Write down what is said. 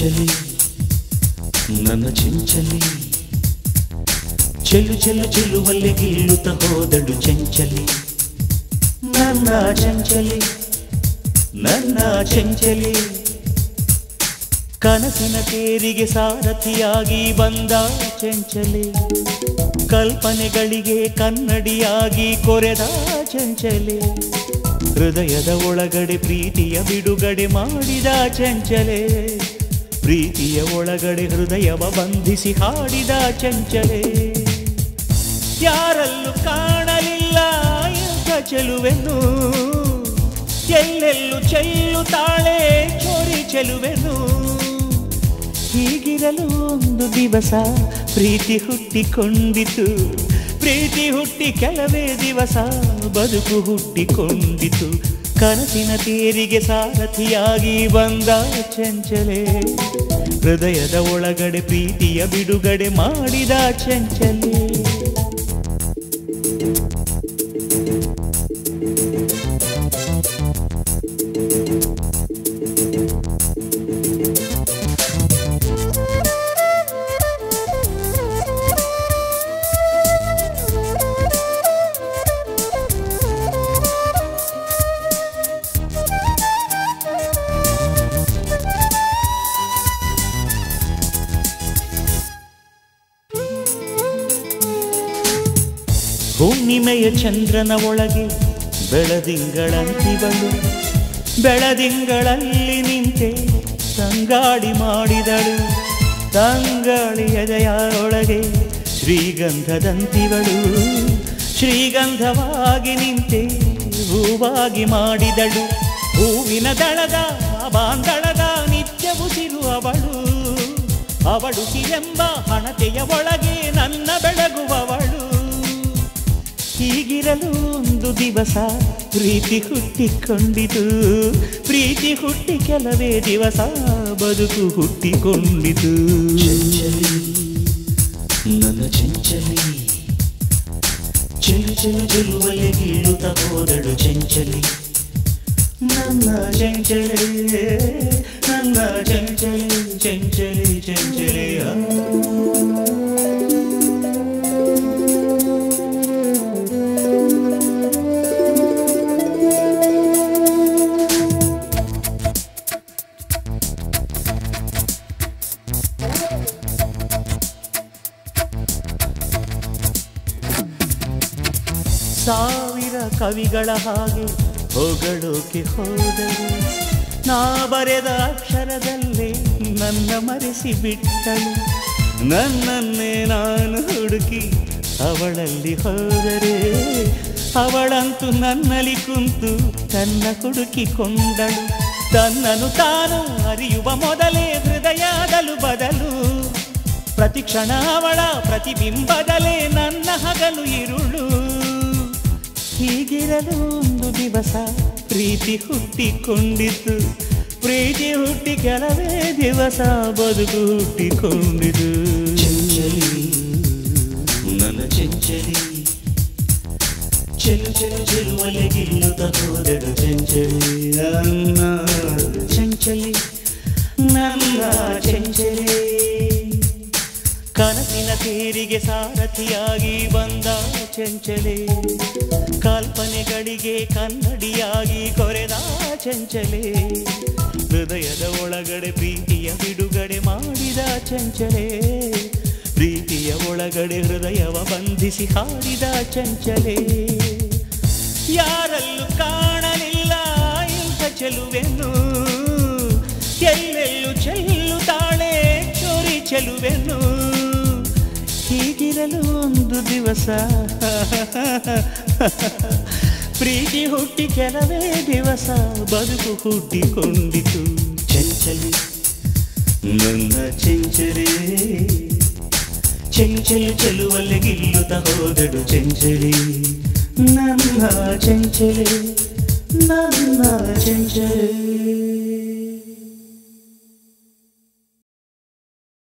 ಚಂಚಲಿ ನನ್ನ ಚಂಚಲಿ ಚೆಲ್ಲು ಚೆಲ್ಲು ಚೆಲ್ಲುವಲ್ಲಿ ಗೀಳುತ್ತ ಹೋದಳು ಚಂಚಲಿ ನನ್ನ ಚಂಚಲಿ ನನ್ನ ಚಂಚಲಿ ಕನಸಿನ ತೇರಿಗೆ ಸಾರಥಿಯಾಗಿ ಬಂದ ಚಂಚಲಿ ಕಲ್ಪನೆಗಳಿಗೆ ಕನ್ನಡಿಯಾಗಿ ಕೊರೆದ ಚಂಚಲೆ ಹೃದಯದ ಒಳಗಡೆ ಪ್ರೀತಿಯ ಬಿಡುಗಡೆ ಮಾಡಿದ ಚಂಚಲೆ ಪ್ರೀತಿಯ ಒಳಗಡೆ ಹೃದಯವ ಬಂಧಿಸಿ ಹಾಡಿದ ಚಂಚಲೆ ಯಾರಲ್ಲೂ ಕಾಣಲಿಲ್ಲ ಎಂಥ ಚೆಲುವೆನು ಎಲ್ಲೆಲ್ಲೂ ಚೆಲ್ಲುತ್ತಾಳೆ ಚೋರಿ ಚೆಲುವೆನು ಹೀಗಿರಲು ಒಂದು ದಿವಸ ಪ್ರೀತಿ ಹುಟ್ಟಿಕೊಂಡಿತು ಪ್ರೀತಿ ಹುಟ್ಟಿ ಕೆಲವೇ ದಿವಸ ಬದುಕು ಹುಟ್ಟಿಕೊಂಡಿತು ಕನಸಿನ ತೇರಿಗೆ ಸಾರಥಿಯಾಗಿ ಬಂದ ಚಂಚಲೆ ಹೃದಯದ ಒಳಗಡೆ ಪ್ರೀತಿಯ ಬಿಡುಗಡೆ ಮಾಡಿದ ಚಂಚಲೆ ಹುಣ್ಣಿಮೆಯ ಚಂದ್ರನ ಒಳಗೆ ಬೆಳದಿಂಗಳಂತಿವಳು ಬೆಳದಿಂಗಳಲ್ಲಿ ನಿಂತೆ ತಂಗಾಡಿ ಮಾಡಿದಳು ತಂಗಾಳಿ ಎದೆಯ ಒಳಗೆ ಶ್ರೀಗಂಧದಂತಿವಳು ಶ್ರೀಗಂಧವಾಗಿ ನಿಂತೆ ಹೂವಾಗಿ ಮಾಡಿದಳು ಹೂವಿನ ದಳದ ಬಾಂದಳದ ನಿತ್ಯ ಉಸಿರುವವಳು ಅವಳು ಎಂಬ ಹಣತೆಯ ಒಳಗೆ ನನ್ನ ಬೆಳಗುವವಳು ಹೀಗಿರಲು ಒಂದು ದಿವಸ ಪ್ರೀತಿ ಹುಟ್ಟಿಕೊಂಡಿತು ಪ್ರೀತಿ ಹುಟ್ಟಿ ಕೆಲವೇ ದಿವಸ ಬದುಕು ಹುಟ್ಟಿಕೊಂಡಿತು ಚಂಚಲಿ ನನ್ನ ಚಂಚಲಿ ಚೆಲು ಚೆಲು ಚೆಲುವಲ್ಲಿ ಗೀಳುತ್ತ ಹೋದಳು ಚಂಚಲಿ ನನ್ನ ಚಂಚಲಿ ನನ್ನ ಚಂಚಲಿ ಚಂಚಲಿ ಚಂಚಲಿ ಆ. ಸಾವಿರ ಕವಿಗಳ ಹಾಗೆ ಹೊಗಳೋಕೆ ಹೋದರು ನಾ ಬರೆದ ಅಕ್ಷರದಲ್ಲೇ ನನ್ನ ಮರೆಸಿ ಬಿಟ್ಟಳು ನನ್ನನ್ನೇ ನಾನು ಹುಡುಕಿ ಅವಳಲ್ಲಿ ಹೋದರೆ ಅವಳಂತೂ ನನ್ನಲ್ಲಿ ಕುಂತು ತನ್ನ ಹುಡುಕಿಕೊಂಡಳು ತನ್ನನ್ನು ತಾನು ಅರಿಯುವ ಮೊದಲೇ ಹೃದಯದಲು ಬದಲು ಪ್ರತಿಕ್ಷಣ ಅವಳ ಪ್ರತಿಬಿಂಬದಲೇ ನನ್ನ ಹಗಲು ಇರುಳು ಹೀಗಿರಲು ಒಂದು ದಿವಸ ಪ್ರೀತಿ ಹುಟ್ಟಿಕೊಂಡಿತು ಪ್ರೀತಿ ಹುಟ್ಟಿ ಕೆಲವೇ ದಿವಸ ಬದುಕು ಹುಟ್ಟಿಕೊಂಡಿತು ಚಂಚಲಿ ನನ್ನ ಚಂಚಲಿ ಚೆಲು ಚೆಲು ಚೆಲುವಲೆ ಗಿಲ್ಲುತ್ತ ಹೋದಳು ಚಂಚಲಿ ನನ್ನ ಚಂಚಲಿ ನನ್ನ ಚಂಚಲಿ ಕನಸಿನ ತೇರಿಗೆ ಸಾರಥಿಯಾಗಿ ಬಂದ ಚಂಚಲೆ ಕಲ್ಪನೆಗಳಿಗೆ ಕನ್ನಡಿಯಾಗಿ ಕೊರೆದ ಚಂಚಲೆ ಹೃದಯದ ಒಳಗಡೆ ಪ್ರೀತಿಯ ಬಿಡುಗಡೆ ಮಾಡಿದ ಚಂಚಲೆ ಪ್ರೀತಿಯ ಒಳಗಡೆ ಹೃದಯವ ಬಂಧಿಸಿ ಹಾಡಿದ ಚಂಚಲೆ ಯಾರಲ್ಲೂ ಕಾಣಲಿಲ್ಲ ಇಂಥ ಚೆಲುವೆನು ಎಲ್ಲೆಲ್ಲೂ ಚೆಲ್ಲುತ್ತಾಳೆ ಚೋರಿ ಚೆಲುವೆನು ಹೀಗಿರಲು ಒಂದು ದಿವಸ ಪ್ರೀತಿ ಹುಟ್ಟಿ ಕೆಲವೇ ದಿವಸ ಬದುಕು ಹುಟ್ಟಿಕೊಂಡಿತು ಚಂಚಲಿ ನನ್ನ ಚೆಂಚಲಿ ಚೆಂಚಲು ಚೆಲುವಲ್ಲಿ ಗಿಲ್ಲುತ್ತ ಹೋದಳು ಚೆಂಚಲಿ ನನ್ನ ಚೆಂಚಲಿ ನನ್ನ ಚೆಂಚಲಿ